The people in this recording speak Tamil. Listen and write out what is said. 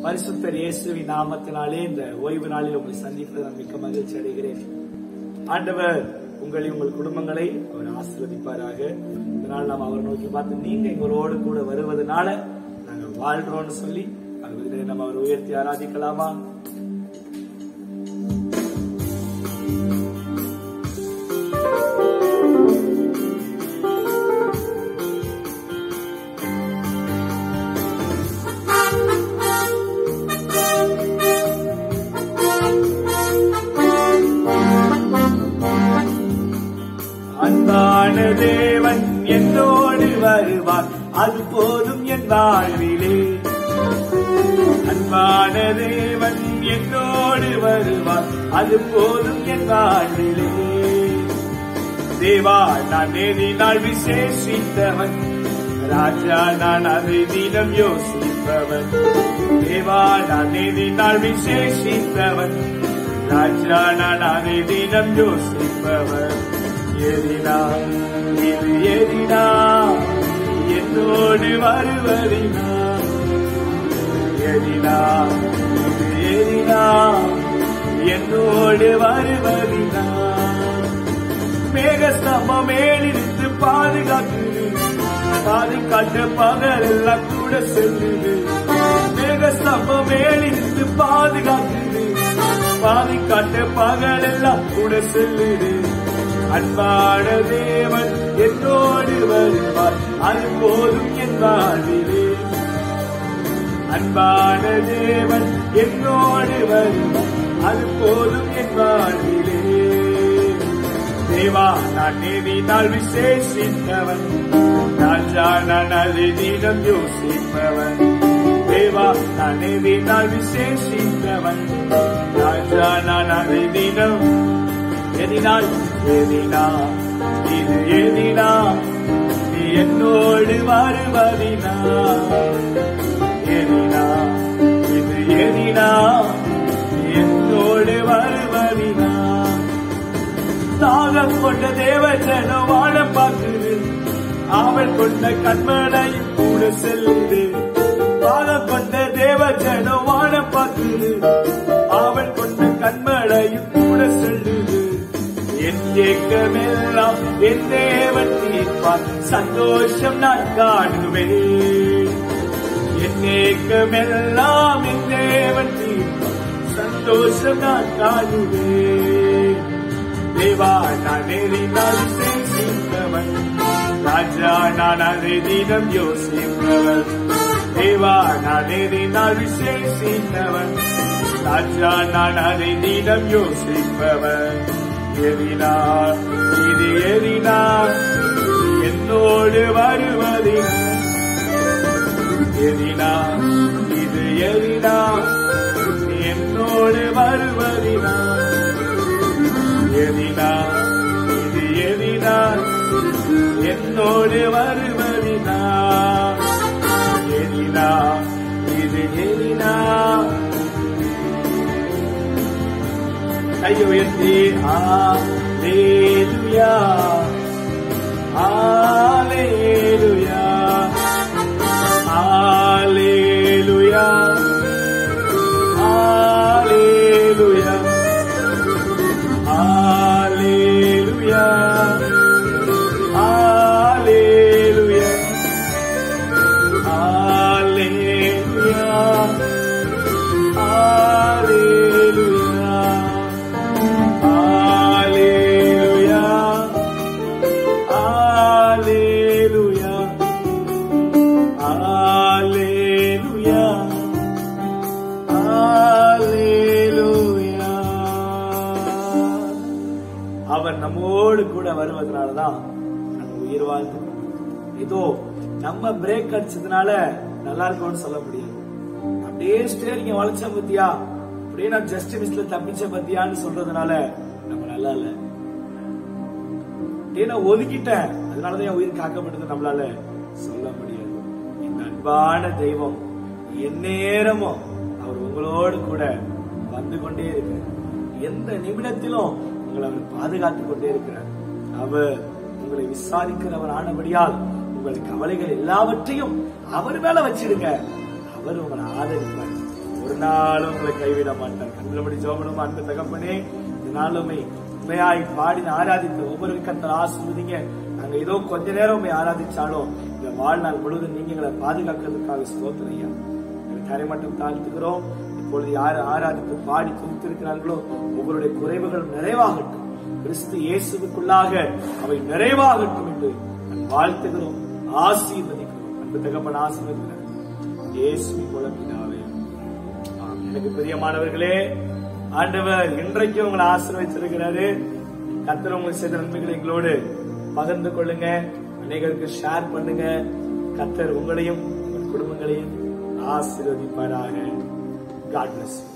பரிசுத்தர் இயேசுவின் நாமத்தினாலே இந்த ஓய்வு நாளில் உங்களை சந்திப்பது நான் மிக்க மகிழ்ச்சி அடைகிறேன் ஆண்டவர் உங்களை உங்கள் குடும்பங்களை அவர் ஆசீர்வதிப்பாராக இதனால் நாம் அவர் நோக்கி பார்த்து நீங்க எங்களோடு கூட வருவதனால நாங்கள் வாழ்றோம்னு சொல்லி அது நம்ம அவர் உயர்த்தி ஆராதிக்கலாமா அன்பான தேவன் என்னோடு வருவார் அது போதும் என் வாழ்விலே அன்பான தேவன் என்னோடு வருவார் அது போதும் என் வாழ்விலே தேவா நான் நேரினால் விசேஷித்தவன் ராஜா நான் அதை தினம் யோசிப்பவன் தேவா நான் நேரினால் விசேஷித்தவன் ராஜா நான் அதை தினம் யோசிப்பவன் எதினா இது எதினா என்னோடு வருவதினா எதினா இது எதினா என்னோடு வருவதினா மேகஸ்தம்பம் மேலிருந்து பாதுகாக்குது பாதுகாட்ட பகல் எல்லாம் கூட செல்லுது மேகஸ்தம்பம் மேலிருந்து பாதுகாக்குது பாதுகாட்ட பகல் எல்லாம் கூட செல்லுது அன்பான தேவன் என்னோடு வருவார் அது போதும் என் வாழ்விலே அன்பான தேவன் என்னோடு வருவார் அது போதும் என் வாழ்விலே தேவா நான் நேரினால் விசேஷித்தவன் ராஜா நான் அதை தினம் யோசிப்பவன் தேவா நான் நேரினால் விசேஷித்தவன் ராஜா நான் அதை தினம் எதினால் எதினா இது எதினா நீ என்னோடு வருவதினா எதினா இது எதினா நீ என்னோடு வருவதினா தாகம் கொண்ட தேவஜன வாழ பார்க்குது அவள் கொண்ட கண்மனையும் கூட செல்லுது தாகம் கொண்ட தேவஜன வாழ பார்க்குது அவள் கொண்ட கண்மனையும் கூட செல்லுது என் ஏக்கமெல்லாம் என் தேவன் தீர்ப்பார் சந்தோஷம் நான் காணுவேன் என் ஏக்கமெல்லாம் என் தேவன் தீர்ப்பார் சந்தோஷம் நான் காணுவேன் தேவா நான் நெறினால் சேசித்தவன் ராஜா நான் அதை தினம் யோசிப்பவன் தேவா நான் நெறினால் விசேஷித்தவன் ராஜா நான் அதை தினம் யோசிப்பவன் எதினா இது எதினா என்னோடு வருவதினா எதினா இது எதினா என்னோடு வருவதினா எதினா இது எதினா என்னோடு வருவதினா எதினா இது எதினா கையை உயர்த்தி ஆலேலுயா ஆலேலுயா ஆலேலுயா ஆலேலுயா ஆலேலுயா ஆலேலுயா ஆலேலுயா ஆலேலுயா ஆலேலுயா ஆலேலுயா ஆலேலுயா ஆலேலுயா அவர் நம்மோடு கூட வருவதனாலதான் நம்ம உயிர் வாழ்ந்து ஏதோ நம்ம பிரேக் அடிச்சதுனால நல்லா இருக்கும்னு சொல்ல முடியாது அப்படியே ஸ்டேரிங்க வளைச்ச பத்தியா அப்படியே நான் ஜஸ்ட் மிஸ்ல தப்பிச்ச பத்தியான்னு சொல்றதுனால நம்ம நல்லா இல்ல அப்படியே நான் ஒதுக்கிட்டேன் அதனாலதான் என் உயிர் காக்கப்பட்டது நம்மளால சொல்ல முடியாது இந்த அன்பான தெய்வம் எந்நேரமும் அவர் உங்களோடு கூட வந்து கொண்டே இருக்கிறார் எந்த நிமிடத்திலும் உங்களை அவர் பாதுகாத்துக் கொண்டே இருக்கிறார் அவர் உங்களை விசாரிக்கிறவர் ஆனபடியால் உங்கள் கவலைகள் எல்லாவற்றையும் அவர் மேல வச்சிடுங்க அவர் உங்களை ஆதரிப்பார் ஒரு நாளும் உங்களை கைவிட மாட்டார் கண்களபடி ஜோபனும் அன்பு தகப்பனே இந்த நாளுமே உண்மையாய் பாடின ஆராதித்த ஒவ்வொரு கத்தர் ஆசிர்வதிங்க நாங்க ஏதோ கொஞ்ச நேரம் உண்மை ஆராதிச்சாலும் இந்த வாழ்நாள் முழுவதும் நீங்க எங்களை பாதுகாக்கிறதுக்காக ஸ்தோத்திரையா கரை மட்டும் தாழ்த்துகிறோம் இப்பொழுது யார் ஆராதித்து பாடி துதித்திருக்கிறார்களோ ஒவ்வொருடைய குறைவுகள் நிறைவாகட்டும் கிறிஸ்து இயேசுவுக்குள்ளாக அவை நிறைவாகட்டும் என்று நான் வாழ்த்துகிறோம் ஆசீர்வதிக்கிறோம் அன்பு தகப்பன் ஆசீர்வதிக்கிறார் இயேசுவின் மூலம் பிதாவே ஆம். எனக்கு பிரியமானவர்களே ஆண்டவர் இன்றைக்கு உங்களை ஆசீர்வதிச்சிருக்கிறாரு கர்த்தர் உங்களுக்கு செய்த நன்மைகளை எங்களோடு பகிர்ந்து கொள்ளுங்க அநேகருக்கு ஷேர் பண்ணுங்க கர்த்தர் உங்களையும் உங்கள் குடும்பங்களையும் ஆசீர்வதிப்பாராக காட் பிளஸ்